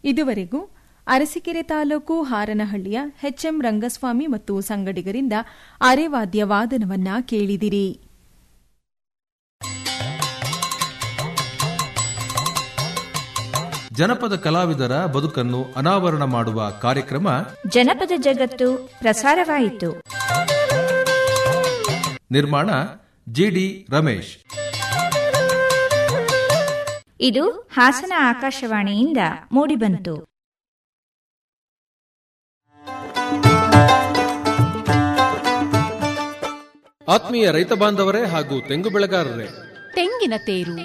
ಇದುವರೆಗೂ ಅರಸೀಕೆರೆ ತಾಲೂಕು ಹಾರನಹಳ್ಳಿಯ ಎಚ್ಎಂ ರಂಗಸ್ವಾಮಿ ಮತ್ತು ಸಂಗಡಿಗರಿಂದ ಅರೆವಾದ್ಯ ವಾದನವನ್ನ ಕೇಳಿದಿರಿ ಜನಪದ ಕಲಾವಿದರ ಬದುಕನ್ನು ಅನಾವರಣ ಮಾಡುವ ಕಾರ್ಯಕ್ರಮ ಜನಪದ ಜಗತ್ತು ಪ್ರಸಾರವಾಯಿತು ನಿರ್ಮಾಣ ಜಿಡಿ ರಮೇಶ್ ಇದು ಹಾಸನ ಆಕಾಶವಾಣಿಯಿಂದ ಮೂಡಿಬಂತು ಆತ್ಮೀಯ ರೈತ ಬಾಂಧವರೇ ಹಾಗೂ ತೆಂಗು ಬೆಳೆಗಾರರೇ ತೆಂಗಿನ ತೇರು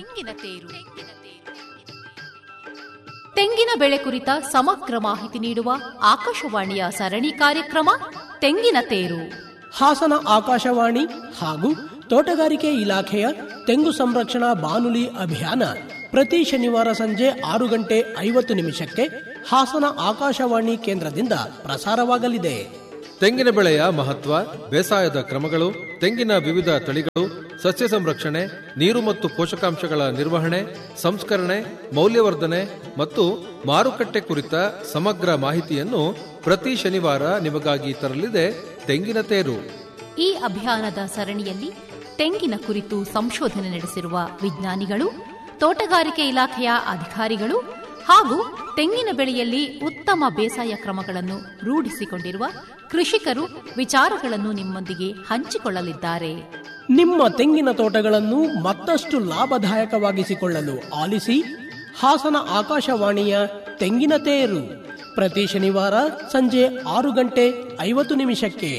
ತೆಂಗಿನ ಬೆಳೆ ಕುರಿತ ಸಮಗ್ರ ಮಾಹಿತಿ ನೀಡುವ ಆಕಾಶವಾಣಿಯ ಸರಣಿ ಕಾರ್ಯಕ್ರಮ ತೆಂಗಿನ ತೇರು ಹಾಸನ ಆಕಾಶವಾಣಿ ಹಾಗೂ ತೋಟಗಾರಿಕೆ ಇಲಾಖೆಯ ತೆಂಗು ಸಂರಕ್ಷಣಾ ಬಾನುಲಿ ಅಭಿಯಾನ ಪ್ರತಿ ಶನಿವಾರ ಸಂಜೆ ಆರು ಗಂಟೆ ಐವತ್ತು ನಿಮಿಷಕ್ಕೆ ಹಾಸನ ಆಕಾಶವಾಣಿ ಕೇಂದ್ರದಿಂದ ಪ್ರಸಾರವಾಗಲಿದೆ ತೆಂಗಿನ ಬೆಳೆಯ ಮಹತ್ವ ಬೇಸಾಯದ ಕ್ರಮಗಳು ತೆಂಗಿನ ವಿವಿಧ ತಳಿಗಳು ಸಸ್ಯ ಸಂರಕ್ಷಣೆ ನೀರು ಮತ್ತು ಪೋಷಕಾಂಶಗಳ ನಿರ್ವಹಣೆ ಸಂಸ್ಕರಣೆ ಮೌಲ್ಯವರ್ಧನೆ ಮತ್ತು ಮಾರುಕಟ್ಟೆ ಕುರಿತ ಸಮಗ್ರ ಮಾಹಿತಿಯನ್ನು ಪ್ರತಿ ಶನಿವಾರ ನಿಮಗಾಗಿ ತರಲಿದೆ ತೆಂಗಿನ ತೇರು ಈ ಅಭಿಯಾನದ ಸರಣಿಯಲ್ಲಿ ತೆಂಗಿನ ಕುರಿತು ಸಂಶೋಧನೆ ನಡೆಸಿರುವ ವಿಜ್ಞಾನಿಗಳು ತೋಟಗಾರಿಕೆ ಇಲಾಖೆಯ ಅಧಿಕಾರಿಗಳು ಹಾಗೂ ತೆಂಗಿನ ಬೆಳೆಯಲ್ಲಿ ಉತ್ತಮ ಬೇಸಾಯ ಕ್ರಮಗಳನ್ನು ರೂಢಿಸಿಕೊಂಡಿರುವ ಕೃಷಿಕರು ವಿಚಾರಗಳನ್ನು ನಿಮ್ಮೊಂದಿಗೆ ಹಂಚಿಕೊಳ್ಳಲಿದ್ದಾರೆ ನಿಮ್ಮ ತೆಂಗಿನ ತೋಟಗಳನ್ನು ಮತ್ತಷ್ಟು ಲಾಭದಾಯಕವಾಗಿಸಿಕೊಳ್ಳಲು ಆಲಿಸಿ ಹಾಸನ ಆಕಾಶವಾಣಿಯ ತೆಂಗಿನ ತೇರು ಪ್ರತಿ ಶನಿವಾರ ಸಂಜೆ ಆರು ಗಂಟೆ ಐವತ್ತು ನಿಮಿಷಕ್ಕೆ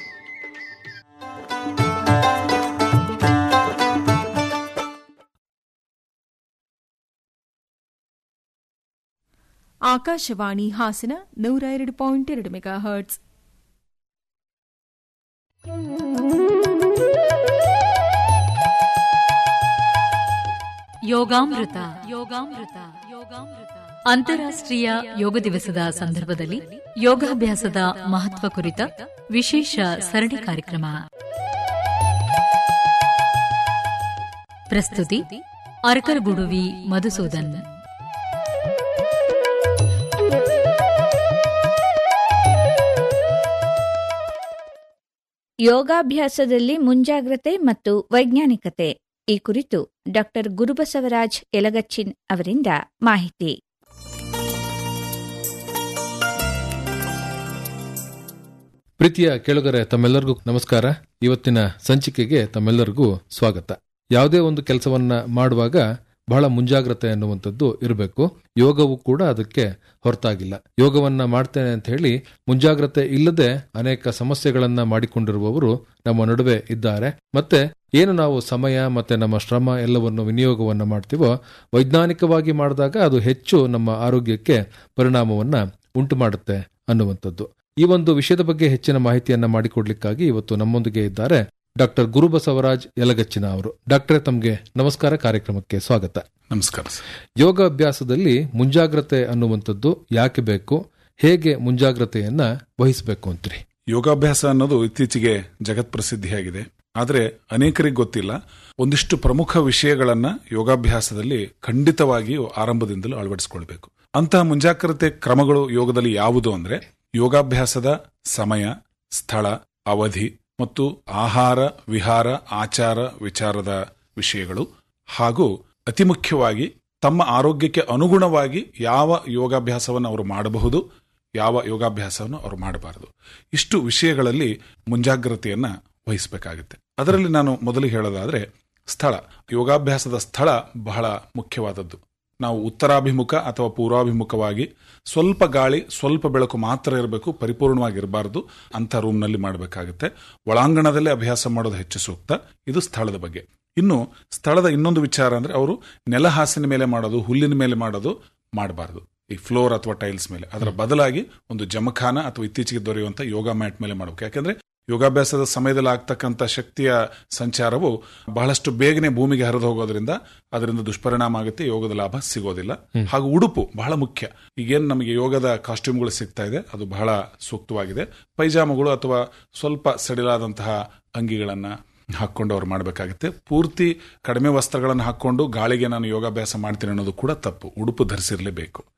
ಆಕಾಶವಾಣಿ ಹಾಸನ ನೂರ ಎರಡು ಪಾಯಿಂಟ್ ಎರಡು ಮೆಗಾ ಹರ್ಟ್ಸ್ ಯೋಗಾಮೃತ ಯೋಗಾಮೃತ ಯೋಗಾಮೃತ ಅಂತಾರಾಷ್ಟ್ರೀಯ ಯೋಗ ದಿವಸದ ಸಂದರ್ಭದಲ್ಲಿ ಯೋಗಾಭ್ಯಾಸದ ಮಹತ್ವ ಕುರಿತ ವಿಶೇಷ ಸರಣಿ ಕಾರ್ಯಕ್ರಮ ಪ್ರಸ್ತುತಿ ಅರ್ಕರ್ಗುಡುವಿ ಮಧುಸೂದನ್ ಯೋಗಾಭ್ಯಾಸದಲ್ಲಿ ಮುಂಜಾಗ್ರತೆ ಮತ್ತು ವೈಜ್ಞಾನಿಕತೆ ಈ ಕುರಿತು ಡಾಕ್ಟರ್ ಗುರುಬಸವರಾಜ್ ಯಲಗಚ್ಚಿನ್ ಅವರಿಂದ ಮಾಹಿತಿ ಪ್ರೀತಿಯ ಕೇಳುಗರೆ ತಮ್ಮೆಲ್ಲರಿಗೂ ನಮಸ್ಕಾರ ಇವತ್ತಿನ ಸಂಚಿಕೆಗೆ ತಮ್ಮೆಲ್ಲರಿಗೂ ಸ್ವಾಗತ ಯಾವುದೇ ಒಂದು ಕೆಲಸವನ್ನ ಮಾಡುವಾಗ ಬಹಳ ಮುಂಜಾಗ್ರತೆ ಅನ್ನುವಂಥದ್ದು ಇರಬೇಕು ಯೋಗವು ಕೂಡ ಅದಕ್ಕೆ ಹೊರತಾಗಿಲ್ಲ ಯೋಗವನ್ನ ಮಾಡ್ತೇನೆ ಅಂತ ಹೇಳಿ ಮುಂಜಾಗ್ರತೆ ಇಲ್ಲದೆ ಅನೇಕ ಸಮಸ್ಯೆಗಳನ್ನ ಮಾಡಿಕೊಂಡಿರುವವರು ನಮ್ಮ ನಡುವೆ ಇದ್ದಾರೆ ಮತ್ತೆ ಏನು ನಾವು ಸಮಯ ಮತ್ತೆ ನಮ್ಮ ಶ್ರಮ ಎಲ್ಲವನ್ನು ವಿನಿಯೋಗವನ್ನ ಮಾಡ್ತೀವೋ ವೈಜ್ಞಾನಿಕವಾಗಿ ಮಾಡಿದಾಗ ಅದು ಹೆಚ್ಚು ನಮ್ಮ ಆರೋಗ್ಯಕ್ಕೆ ಪರಿಣಾಮವನ್ನ ಉಂಟು ಮಾಡುತ್ತೆ ಅನ್ನುವಂಥದ್ದು ಈ ಒಂದು ವಿಷಯದ ಬಗ್ಗೆ ಹೆಚ್ಚಿನ ಮಾಹಿತಿಯನ್ನ ಮಾಡಿಕೊಡ್ಲಿಕ್ಕಾಗಿ ಇವತ್ತು ನಮ್ಮೊಂದಿಗೆ ಇದ್ದಾರೆ ಡಾಕ್ಟರ್ ಗುರುಬಸವರಾಜ್ ಯಲಗಚ್ಚಿನ ಅವರು ಡಾಕ್ಟರ್ ತಮಗೆ ನಮಸ್ಕಾರ ಕಾರ್ಯಕ್ರಮಕ್ಕೆ ಸ್ವಾಗತ ನಮಸ್ಕಾರ ಸರ್ ಯೋಗ ಅಭ್ಯಾಸದಲ್ಲಿ ಮುಂಜಾಗ್ರತೆ ಅನ್ನುವಂಥದ್ದು ಯಾಕೆ ಬೇಕು ಹೇಗೆ ಮುಂಜಾಗ್ರತೆಯನ್ನ ವಹಿಸಬೇಕು ಅಂತೀರಿ ಯೋಗಾಭ್ಯಾಸ ಅನ್ನೋದು ಇತ್ತೀಚೆಗೆ ಜಗತ್ ಪ್ರಸಿದ್ಧಿಯಾಗಿದೆ ಆದರೆ ಅನೇಕರಿಗೆ ಗೊತ್ತಿಲ್ಲ ಒಂದಿಷ್ಟು ಪ್ರಮುಖ ವಿಷಯಗಳನ್ನ ಯೋಗಾಭ್ಯಾಸದಲ್ಲಿ ಖಂಡಿತವಾಗಿಯೂ ಆರಂಭದಿಂದಲೂ ಅಳವಡಿಸಿಕೊಳ್ಬೇಕು ಅಂತಹ ಮುಂಜಾಗ್ರತೆ ಕ್ರಮಗಳು ಯೋಗದಲ್ಲಿ ಯಾವುದು ಅಂದ್ರೆ ಯೋಗಾಭ್ಯಾಸದ ಸಮಯ ಸ್ಥಳ ಅವಧಿ ಮತ್ತು ಆಹಾರ ವಿಹಾರ ಆಚಾರ ವಿಚಾರದ ವಿಷಯಗಳು ಹಾಗೂ ಅತಿ ಮುಖ್ಯವಾಗಿ ತಮ್ಮ ಆರೋಗ್ಯಕ್ಕೆ ಅನುಗುಣವಾಗಿ ಯಾವ ಯೋಗಾಭ್ಯಾಸವನ್ನು ಅವರು ಮಾಡಬಹುದು ಯಾವ ಯೋಗಾಭ್ಯಾಸವನ್ನು ಅವರು ಮಾಡಬಾರದು ಇಷ್ಟು ವಿಷಯಗಳಲ್ಲಿ ಮುಂಜಾಗ್ರತೆಯನ್ನ ವಹಿಸಬೇಕಾಗುತ್ತೆ ಅದರಲ್ಲಿ ನಾನು ಮೊದಲು ಹೇಳೋದಾದ್ರೆ ಸ್ಥಳ ಯೋಗಾಭ್ಯಾಸದ ಸ್ಥಳ ಬಹಳ ಮುಖ್ಯವಾದದ್ದು ನಾವು ಉತ್ತರಾಭಿಮುಖ ಅಥವಾ ಪೂರ್ವಾಭಿಮುಖವಾಗಿ ಸ್ವಲ್ಪ ಗಾಳಿ ಸ್ವಲ್ಪ ಬೆಳಕು ಮಾತ್ರ ಇರಬೇಕು ಪರಿಪೂರ್ಣವಾಗಿ ಇರಬಾರದು ಅಂತ ರೂಮ್ನಲ್ಲಿ ಮಾಡಬೇಕಾಗುತ್ತೆ ಒಳಾಂಗಣದಲ್ಲೇ ಅಭ್ಯಾಸ ಮಾಡೋದು ಹೆಚ್ಚು ಸೂಕ್ತ ಇದು ಸ್ಥಳದ ಬಗ್ಗೆ ಇನ್ನು ಸ್ಥಳದ ಇನ್ನೊಂದು ವಿಚಾರ ಅಂದ್ರೆ ಅವರು ನೆಲಹಾಸಿನ ಮೇಲೆ ಮಾಡೋದು ಹುಲ್ಲಿನ ಮೇಲೆ ಮಾಡೋದು ಮಾಡಬಾರದು ಈ ಫ್ಲೋರ್ ಅಥವಾ ಟೈಲ್ಸ್ ಮೇಲೆ ಅದರ ಬದಲಾಗಿ ಒಂದು ಜಮಖಾನ ಅಥವಾ ಇತ್ತೀಚೆಗೆ ದೊರೆಯುವಂತ ಯೋಗ ಮ್ಯಾಟ್ ಮೇಲೆ ಮಾಡಬೇಕು ಯಾಕಂದ್ರೆ ಯೋಗಾಭ್ಯಾಸದ ಸಮಯದಲ್ಲಿ ಆಗ್ತಕ್ಕಂಥ ಶಕ್ತಿಯ ಸಂಚಾರವು ಬಹಳಷ್ಟು ಬೇಗನೆ ಭೂಮಿಗೆ ಹರಿದು ಹೋಗೋದ್ರಿಂದ ಅದರಿಂದ ದುಷ್ಪರಿಣಾಮ ಆಗುತ್ತೆ ಯೋಗದ ಲಾಭ ಸಿಗೋದಿಲ್ಲ ಹಾಗೂ ಉಡುಪು ಬಹಳ ಮುಖ್ಯ ಈಗೇನು ನಮಗೆ ಯೋಗದ ಕಾಸ್ಟ್ಯೂಮ್ಗಳು ಸಿಗ್ತಾ ಇದೆ ಅದು ಬಹಳ ಸೂಕ್ತವಾಗಿದೆ ಪೈಜಾಮಗಳು ಅಥವಾ ಸ್ವಲ್ಪ ಸಡಿಲಾದಂತಹ ಅಂಗಿಗಳನ್ನ ಹಾಕೊಂಡು ಅವ್ರು ಮಾಡಬೇಕಾಗುತ್ತೆ ಪೂರ್ತಿ ಕಡಿಮೆ ವಸ್ತ್ರಗಳನ್ನು ಹಾಕೊಂಡು ಗಾಳಿಗೆ ನಾನು ಯೋಗಾಭ್ಯಾಸ ಮಾಡ್ತೀನಿ ಅನ್ನೋದು ಕೂಡ ತಪ್ಪು ಉಡುಪು ಧರಿಸಿರ್ಲೇಬೇಕು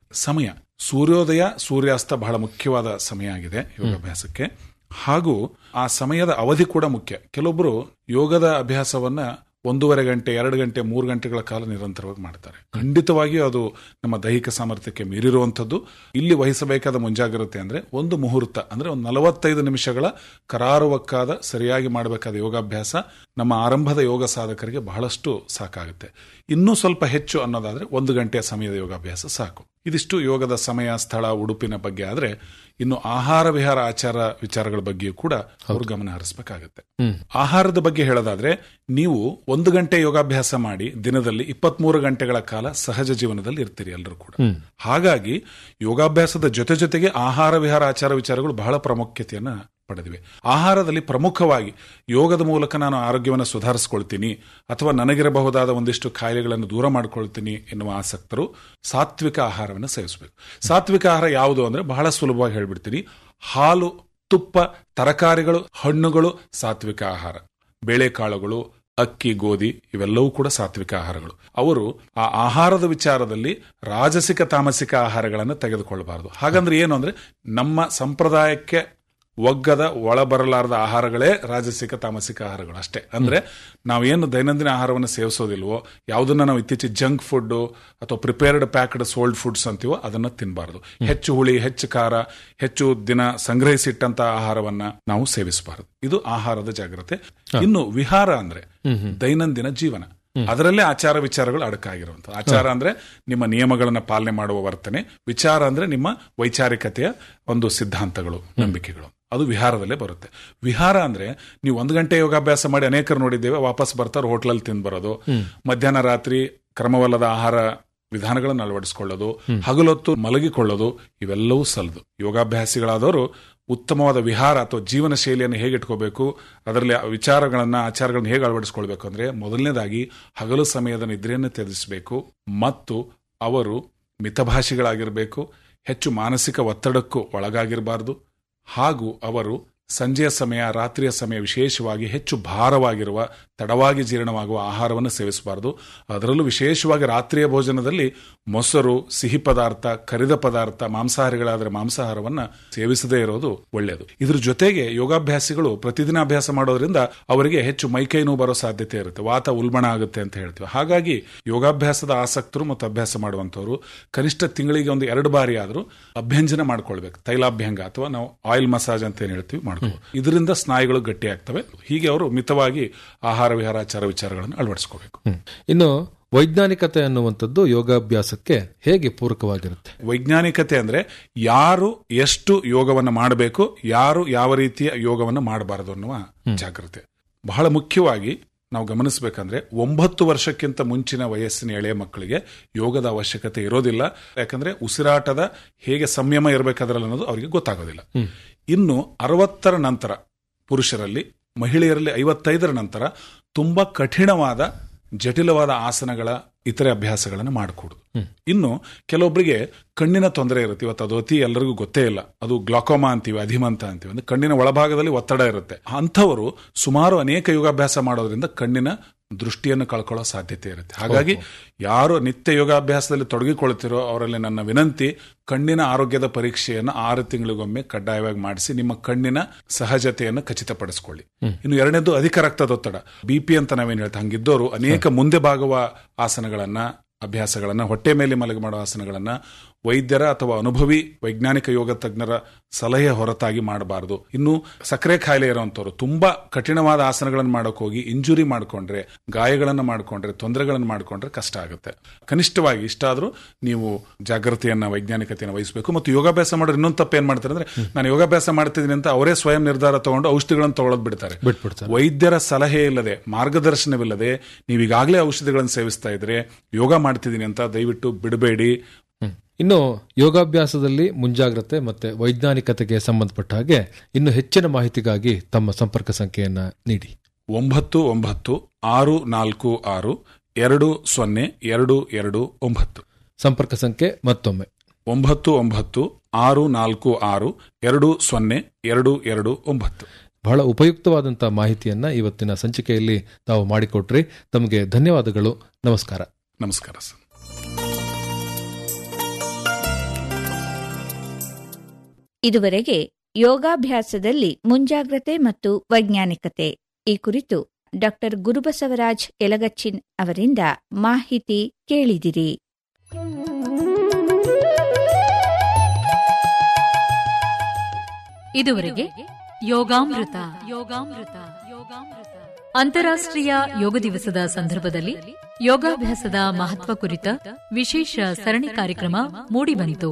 ಸಮಯ ಸೂರ್ಯೋದಯ ಸೂರ್ಯಾಸ್ತ ಬಹಳ ಮುಖ್ಯವಾದ ಸಮಯ ಆಗಿದೆ ಯೋಗಾಭ್ಯಾಸಕ್ಕೆ ಹಾಗೂ ಆ ಸಮಯದ ಅವಧಿ ಕೂಡ ಮುಖ್ಯ ಕೆಲವೊಬ್ರು ಯೋಗದ ಅಭ್ಯಾಸವನ್ನ ಒಂದೂವರೆ ಗಂಟೆ ಎರಡು ಗಂಟೆ ಮೂರು ಗಂಟೆಗಳ ಕಾಲ ನಿರಂತರವಾಗಿ ಮಾಡ್ತಾರೆ ಖಂಡಿತವಾಗಿಯೂ ಅದು ನಮ್ಮ ದೈಹಿಕ ಸಾಮರ್ಥ್ಯಕ್ಕೆ ಮೀರಿರುವಂಥದ್ದು ಇಲ್ಲಿ ವಹಿಸಬೇಕಾದ ಮುಂಜಾಗ್ರತೆ ಅಂದ್ರೆ ಒಂದು ಮುಹೂರ್ತ ಅಂದ್ರೆ ಒಂದು ನಲವತ್ತೈದು ನಿಮಿಷಗಳ ಕರಾರುವಕ್ಕಾದ ಸರಿಯಾಗಿ ಮಾಡಬೇಕಾದ ಯೋಗಾಭ್ಯಾಸ ನಮ್ಮ ಆರಂಭದ ಯೋಗ ಸಾಧಕರಿಗೆ ಬಹಳಷ್ಟು ಸಾಕಾಗುತ್ತೆ ಇನ್ನೂ ಸ್ವಲ್ಪ ಹೆಚ್ಚು ಅನ್ನೋದಾದ್ರೆ ಒಂದು ಗಂಟೆಯ ಸಮಯದ ಯೋಗಾಭ್ಯಾಸ ಸಾಕು ಇದಿಷ್ಟು ಯೋಗದ ಸಮಯ ಸ್ಥಳ ಉಡುಪಿನ ಬಗ್ಗೆ ಆದ್ರೆ ಇನ್ನು ಆಹಾರ ವಿಹಾರ ಆಚಾರ ವಿಚಾರಗಳ ಬಗ್ಗೆಯೂ ಕೂಡ ಅವರು ಗಮನ ಹರಿಸಬೇಕಾಗತ್ತೆ ಆಹಾರದ ಬಗ್ಗೆ ಹೇಳೋದಾದ್ರೆ ನೀವು ಒಂದು ಗಂಟೆ ಯೋಗಾಭ್ಯಾಸ ಮಾಡಿ ದಿನದಲ್ಲಿ ಇಪ್ಪತ್ಮೂರು ಗಂಟೆಗಳ ಕಾಲ ಸಹಜ ಜೀವನದಲ್ಲಿ ಇರ್ತೀರಿ ಎಲ್ಲರೂ ಕೂಡ ಹಾಗಾಗಿ ಯೋಗಾಭ್ಯಾಸದ ಜೊತೆ ಜೊತೆಗೆ ಆಹಾರ ವಿಹಾರ ಆಚಾರ ವಿಚಾರಗಳು ಬಹಳ ಪ್ರಾಮುಖ್ಯತೆಯನ್ನ ಪಡೆದಿವೆ ಆಹಾರದಲ್ಲಿ ಪ್ರಮುಖವಾಗಿ ಯೋಗದ ಮೂಲಕ ನಾನು ಆರೋಗ್ಯವನ್ನು ಸುಧಾರಿಸ್ಕೊಳ್ತೀನಿ ಅಥವಾ ನನಗಿರಬಹುದಾದ ಒಂದಿಷ್ಟು ಕಾಯಿಲೆಗಳನ್ನು ದೂರ ಮಾಡ್ಕೊಳ್ತೀನಿ ಎನ್ನುವ ಆಸಕ್ತರು ಸಾತ್ವಿಕ ಆಹಾರವನ್ನು ಸೇವಿಸಬೇಕು ಸಾತ್ವಿಕ ಆಹಾರ ಯಾವುದು ಅಂದ್ರೆ ಬಹಳ ಸುಲಭವಾಗಿ ಹೇಳ್ಬಿಡ್ತೀನಿ ಹಾಲು ತುಪ್ಪ ತರಕಾರಿಗಳು ಹಣ್ಣುಗಳು ಸಾತ್ವಿಕ ಆಹಾರ ಬೇಳೆಕಾಳುಗಳು ಅಕ್ಕಿ ಗೋಧಿ ಇವೆಲ್ಲವೂ ಕೂಡ ಸಾತ್ವಿಕ ಆಹಾರಗಳು ಅವರು ಆ ಆಹಾರದ ವಿಚಾರದಲ್ಲಿ ರಾಜಸಿಕ ತಾಮಸಿಕ ಆಹಾರಗಳನ್ನು ತೆಗೆದುಕೊಳ್ಳಬಾರದು ಹಾಗಂದ್ರೆ ಏನು ಅಂದ್ರೆ ನಮ್ಮ ಸಂಪ್ರದಾಯಕ್ಕೆ ಒಗ್ಗದ ಒಳಬರಲಾರದ ಆಹಾರಗಳೇ ರಾಜಸಿಕ ತಾಮಸಿಕ ಆಹಾರಗಳು ಅಷ್ಟೇ ಅಂದ್ರೆ ನಾವೇನು ದೈನಂದಿನ ಆಹಾರವನ್ನು ಸೇವಿಸೋದಿಲ್ವೋ ಯಾವುದನ್ನ ನಾವು ಇತ್ತೀಚೆಗೆ ಜಂಕ್ ಫುಡ್ ಅಥವಾ ಪ್ರಿಪೇರ್ಡ್ ಪ್ಯಾಕ್ಡ್ ಸೋಲ್ಡ್ ಫುಡ್ಸ್ ಅಂತೀವೋ ಅದನ್ನ ತಿನ್ನಬಾರದು ಹೆಚ್ಚು ಹುಳಿ ಹೆಚ್ಚು ಖಾರ ಹೆಚ್ಚು ದಿನ ಸಂಗ್ರಹಿಸಿಟ್ಟಂತ ಆಹಾರವನ್ನ ನಾವು ಸೇವಿಸಬಾರದು ಇದು ಆಹಾರದ ಜಾಗ್ರತೆ ಇನ್ನು ವಿಹಾರ ಅಂದ್ರೆ ದೈನಂದಿನ ಜೀವನ ಅದರಲ್ಲೇ ಆಚಾರ ವಿಚಾರಗಳು ಅಡಕಾಗಿರುವಂತಹ ಆಚಾರ ಅಂದ್ರೆ ನಿಮ್ಮ ನಿಯಮಗಳನ್ನ ಪಾಲನೆ ಮಾಡುವ ವರ್ತನೆ ವಿಚಾರ ಅಂದ್ರೆ ನಿಮ್ಮ ವೈಚಾರಿಕತೆಯ ಒಂದು ಸಿದ್ಧಾಂತಗಳು ನಂಬಿಕೆಗಳು ಅದು ವಿಹಾರದಲ್ಲೇ ಬರುತ್ತೆ ವಿಹಾರ ಅಂದ್ರೆ ನೀವು ಒಂದು ಗಂಟೆ ಯೋಗಾಭ್ಯಾಸ ಮಾಡಿ ಅನೇಕರು ನೋಡಿದ್ದೇವೆ ವಾಪಸ್ ಬರ್ತಾರೆ ಹೋಟ್ಲಲ್ಲಿ ತಿಂದು ಬರೋದು ಮಧ್ಯಾಹ್ನ ರಾತ್ರಿ ಕ್ರಮವಲ್ಲದ ಆಹಾರ ವಿಧಾನಗಳನ್ನು ಅಳವಡಿಸಿಕೊಳ್ಳೋದು ಹಗಲೊತ್ತು ಮಲಗಿಕೊಳ್ಳೋದು ಇವೆಲ್ಲವೂ ಸಲ್ಲದು ಯೋಗಾಭ್ಯಾಸಿಗಳಾದವರು ಉತ್ತಮವಾದ ವಿಹಾರ ಅಥವಾ ಜೀವನ ಶೈಲಿಯನ್ನು ಹೇಗೆ ಇಟ್ಕೋಬೇಕು ಅದರಲ್ಲಿ ಆ ವಿಚಾರಗಳನ್ನ ಆಚಾರಗಳನ್ನ ಹೇಗೆ ಅಳವಡಿಸಿಕೊಳ್ಬೇಕು ಅಂದ್ರೆ ಮೊದಲನೇದಾಗಿ ಹಗಲು ಸಮಯದ ನಿದ್ರೆಯನ್ನು ತ್ಯಜಿಸಬೇಕು ಮತ್ತು ಅವರು ಮಿತಭಾಷಿಗಳಾಗಿರಬೇಕು ಹೆಚ್ಚು ಮಾನಸಿಕ ಒತ್ತಡಕ್ಕೂ ಒಳಗಾಗಿರಬಾರದು ಹಾಗೂ ಅವರು ಸಂಜೆಯ ಸಮಯ ರಾತ್ರಿಯ ಸಮಯ ವಿಶೇಷವಾಗಿ ಹೆಚ್ಚು ಭಾರವಾಗಿರುವ ತಡವಾಗಿ ಜೀರ್ಣವಾಗುವ ಆಹಾರವನ್ನು ಸೇವಿಸಬಾರದು ಅದರಲ್ಲೂ ವಿಶೇಷವಾಗಿ ರಾತ್ರಿಯ ಭೋಜನದಲ್ಲಿ ಮೊಸರು ಸಿಹಿ ಪದಾರ್ಥ ಕರಿದ ಪದಾರ್ಥ ಮಾಂಸಾಹಾರಿಗಳಾದರೆ ಮಾಂಸಾಹಾರವನ್ನ ಸೇವಿಸದೇ ಇರೋದು ಒಳ್ಳೆಯದು ಇದ್ರ ಜೊತೆಗೆ ಯೋಗಾಭ್ಯಾಸಿಗಳು ಪ್ರತಿದಿನ ಅಭ್ಯಾಸ ಮಾಡೋದ್ರಿಂದ ಅವರಿಗೆ ಹೆಚ್ಚು ಮೈಕೈ ನೋವು ಬರೋ ಸಾಧ್ಯತೆ ಇರುತ್ತೆ ವಾತ ಉಲ್ಬಣ ಆಗುತ್ತೆ ಅಂತ ಹೇಳ್ತೀವಿ ಹಾಗಾಗಿ ಯೋಗಾಭ್ಯಾಸದ ಆಸಕ್ತರು ಮತ್ತು ಅಭ್ಯಾಸ ಮಾಡುವಂತವರು ಕನಿಷ್ಠ ತಿಂಗಳಿಗೆ ಒಂದು ಎರಡು ಬಾರಿ ಆದರೂ ಅಭ್ಯಂಜನ ಮಾಡ್ಕೊಳ್ಬೇಕು ತೈಲಾಭ್ಯಂಗ ಅಥವಾ ನಾವು ಆಯಿಲ್ ಮಸಾಜ್ ಅಂತ ಏನ್ ಹೇಳ್ತೀವಿ ಮಾಡ್ಕೋ ಇದರಿಂದ ಸ್ನಾಯುಗಳು ಗಟ್ಟಿ ಆಗ್ತವೆ ಹೀಗೆ ಅವರು ಮಿತವಾಗಿ ಆಹಾರ ವಿಹಾರಾಚಾರ ವಿಚಾರಗಳನ್ನು ಅಳವಡಿಸ್ಕೋಬೇಕು ಇನ್ನು ವೈಜ್ಞಾನಿಕತೆ ಅನ್ನುವಂಥದ್ದು ಯೋಗಾಭ್ಯಾಸಕ್ಕೆ ಹೇಗೆ ಪೂರಕವಾಗಿರುತ್ತೆ ವೈಜ್ಞಾನಿಕತೆ ಅಂದ್ರೆ ಯಾರು ಎಷ್ಟು ಯೋಗವನ್ನು ಮಾಡಬೇಕು ಯಾರು ಯಾವ ರೀತಿಯ ಯೋಗವನ್ನು ಮಾಡಬಾರದು ಅನ್ನುವ ಜಾಗ್ರತೆ ಬಹಳ ಮುಖ್ಯವಾಗಿ ನಾವು ಗಮನಿಸಬೇಕಂದ್ರೆ ಒಂಬತ್ತು ವರ್ಷಕ್ಕಿಂತ ಮುಂಚಿನ ವಯಸ್ಸಿನ ಎಳೆಯ ಮಕ್ಕಳಿಗೆ ಯೋಗದ ಅವಶ್ಯಕತೆ ಇರೋದಿಲ್ಲ ಯಾಕಂದ್ರೆ ಉಸಿರಾಟದ ಹೇಗೆ ಸಂಯಮ ಇರಬೇಕಾದ್ರಲ್ಲ ಅನ್ನೋದು ಅವರಿಗೆ ಗೊತ್ತಾಗೋದಿಲ್ಲ ಇನ್ನು ಅರವತ್ತರ ನಂತರ ಪುರುಷರಲ್ಲಿ ಮಹಿಳೆಯರಲ್ಲಿ ಐವತ್ತೈದರ ನಂತರ ತುಂಬಾ ಕಠಿಣವಾದ ಜಟಿಲವಾದ ಆಸನಗಳ ಇತರೆ ಅಭ್ಯಾಸಗಳನ್ನು ಮಾಡಕೂಡುದು ಇನ್ನು ಕೆಲವೊಬ್ಬರಿಗೆ ಕಣ್ಣಿನ ತೊಂದರೆ ಇರುತ್ತೆ ಇವತ್ತು ಅದು ಅತಿ ಎಲ್ಲರಿಗೂ ಗೊತ್ತೇ ಇಲ್ಲ ಅದು ಗ್ಲಾಕೋಮಾ ಅಂತೀವಿ ಅಧಿಮಂತ ಅಂತೀವಿ ಅಂದ್ರೆ ಕಣ್ಣಿನ ಒಳಭಾಗದಲ್ಲಿ ಒತ್ತಡ ಇರುತ್ತೆ ಅಂಥವರು ಸುಮಾರು ಅನೇಕ ಯೋಗಾಭ್ಯಾಸ ಮಾಡೋದ್ರಿಂದ ಕಣ್ಣಿನ ದೃಷ್ಟಿಯನ್ನು ಕಳ್ಕೊಳ್ಳೋ ಸಾಧ್ಯತೆ ಇರುತ್ತೆ ಹಾಗಾಗಿ ಯಾರು ನಿತ್ಯ ಯೋಗಾಭ್ಯಾಸದಲ್ಲಿ ತೊಡಗಿಕೊಳ್ತಿರೋ ಅವರಲ್ಲಿ ನನ್ನ ವಿನಂತಿ ಕಣ್ಣಿನ ಆರೋಗ್ಯದ ಪರೀಕ್ಷೆಯನ್ನು ಆರು ತಿಂಗಳಿಗೊಮ್ಮೆ ಕಡ್ಡಾಯವಾಗಿ ಮಾಡಿಸಿ ನಿಮ್ಮ ಕಣ್ಣಿನ ಸಹಜತೆಯನ್ನು ಖಚಿತಪಡಿಸಿಕೊಳ್ಳಿ ಇನ್ನು ಎರಡನೇದು ಅಧಿಕ ರಕ್ತದೊತ್ತಡ ಬಿಪಿ ಅಂತ ನಾವೇನ್ ಹೇಳ್ತಾ ಹಂಗಿದ್ದವರು ಅನೇಕ ಮುಂದೆ ಬಾಗುವ ಆಸನಗಳನ್ನ ಅಭ್ಯಾಸಗಳನ್ನ ಹೊಟ್ಟೆ ಮೇಲೆ ಮಲಗಿ ಮಾಡೋ ಆಸನಗಳನ್ನ ವೈದ್ಯರ ಅಥವಾ ಅನುಭವಿ ವೈಜ್ಞಾನಿಕ ಯೋಗ ತಜ್ಞರ ಸಲಹೆ ಹೊರತಾಗಿ ಮಾಡಬಾರದು ಇನ್ನು ಸಕ್ಕರೆ ಕಾಯಿಲೆ ಇರುವಂತವ್ರು ತುಂಬಾ ಕಠಿಣವಾದ ಆಸನಗಳನ್ನು ಮಾಡಕ್ ಹೋಗಿ ಇಂಜುರಿ ಮಾಡ್ಕೊಂಡ್ರೆ ಗಾಯಗಳನ್ನು ಮಾಡ್ಕೊಂಡ್ರೆ ತೊಂದರೆಗಳನ್ನು ಮಾಡ್ಕೊಂಡ್ರೆ ಕಷ್ಟ ಆಗುತ್ತೆ ಕನಿಷ್ಠವಾಗಿ ಇಷ್ಟಾದ್ರೂ ನೀವು ಜಾಗೃತಿಯನ್ನ ವೈಜ್ಞಾನಿಕತೆಯನ್ನು ವಹಿಸಬೇಕು ಮತ್ತು ಯೋಗಾಭ್ಯಾಸ ಮಾಡೋರು ಇನ್ನೊಂದು ತಪ್ಪು ಏನ್ ಮಾಡ್ತಾರೆ ಅಂದ್ರೆ ನಾನು ಯೋಗಾಭ್ಯಾಸ ಮಾಡ್ತಿದ್ದೀನಿ ಅಂತ ಅವರೇ ಸ್ವಯಂ ನಿರ್ಧಾರ ತಗೊಂಡು ಔಷಧಿಗಳನ್ನು ತಗೊಳ್ಳೋದು ಬಿಡ್ತಾರೆ ಬಿಟ್ಬಿಡ್ತಾರೆ ವೈದ್ಯರ ಸಲಹೆ ಇಲ್ಲದೆ ಮಾರ್ಗದರ್ಶನವಿಲ್ಲದೆ ನೀವು ಈಗಾಗಲೇ ಔಷಧಿಗಳನ್ನು ಸೇವಿಸ್ತಾ ಇದ್ರೆ ಯೋಗ ಮಾಡ್ತಿದ್ದೀನಿ ಅಂತ ದಯವಿಟ್ಟು ಬಿಡಬೇಡಿ ಇನ್ನು ಯೋಗಾಭ್ಯಾಸದಲ್ಲಿ ಮುಂಜಾಗ್ರತೆ ಮತ್ತೆ ವೈಜ್ಞಾನಿಕತೆಗೆ ಸಂಬಂಧಪಟ್ಟ ಹಾಗೆ ಇನ್ನು ಹೆಚ್ಚಿನ ಮಾಹಿತಿಗಾಗಿ ತಮ್ಮ ಸಂಪರ್ಕ ಸಂಖ್ಯೆಯನ್ನ ನೀಡಿ ಒಂಬತ್ತು ಒಂಬತ್ತು ಆರು ನಾಲ್ಕು ಆರು ಎರಡು ಸೊನ್ನೆ ಎರಡು ಎರಡು ಒಂಬತ್ತು ಸಂಪರ್ಕ ಸಂಖ್ಯೆ ಮತ್ತೊಮ್ಮೆ ಒಂಬತ್ತು ಒಂಬತ್ತು ಆರು ನಾಲ್ಕು ಆರು ಎರಡು ಸೊನ್ನೆ ಎರಡು ಎರಡು ಒಂಬತ್ತು ಬಹಳ ಉಪಯುಕ್ತವಾದಂತಹ ಮಾಹಿತಿಯನ್ನ ಇವತ್ತಿನ ಸಂಚಿಕೆಯಲ್ಲಿ ತಾವು ಮಾಡಿಕೊಟ್ರಿ ತಮಗೆ ಧನ್ಯವಾದಗಳು ನಮಸ್ಕಾರ ನಮಸ್ಕಾರ ಸರ್ ಇದುವರೆಗೆ ಯೋಗಾಭ್ಯಾಸದಲ್ಲಿ ಮುಂಜಾಗ್ರತೆ ಮತ್ತು ವೈಜ್ಞಾನಿಕತೆ ಈ ಕುರಿತು ಡಾಕ್ಟರ್ ಗುರುಬಸವರಾಜ್ ಯಲಗಚ್ಚಿನ್ ಅವರಿಂದ ಮಾಹಿತಿ ಕೇಳಿದಿರಿ ಇದುವರೆಗೆ ಯೋಗಾಮೃತ ಯೋಗಾಮೃತ ಯೋಗಾಮೃತ ಅಂತಾರಾಷ್ಟ್ರೀಯ ಯೋಗ ದಿವಸದ ಸಂದರ್ಭದಲ್ಲಿ ಯೋಗಾಭ್ಯಾಸದ ಮಹತ್ವ ಕುರಿತ ವಿಶೇಷ ಸರಣಿ ಕಾರ್ಯಕ್ರಮ ಮೂಡಿಬಂತು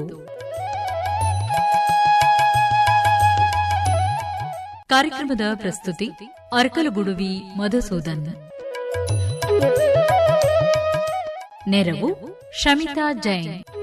ಕಾರ್ಯಕ್ರಮದ ಪ್ರಸ್ತುತಿ ಅರ್ಕಲಗುಡುವಿ ಮಧುಸೂದನ್ ನೆರವು ಶಮಿತಾ ಜೈನ್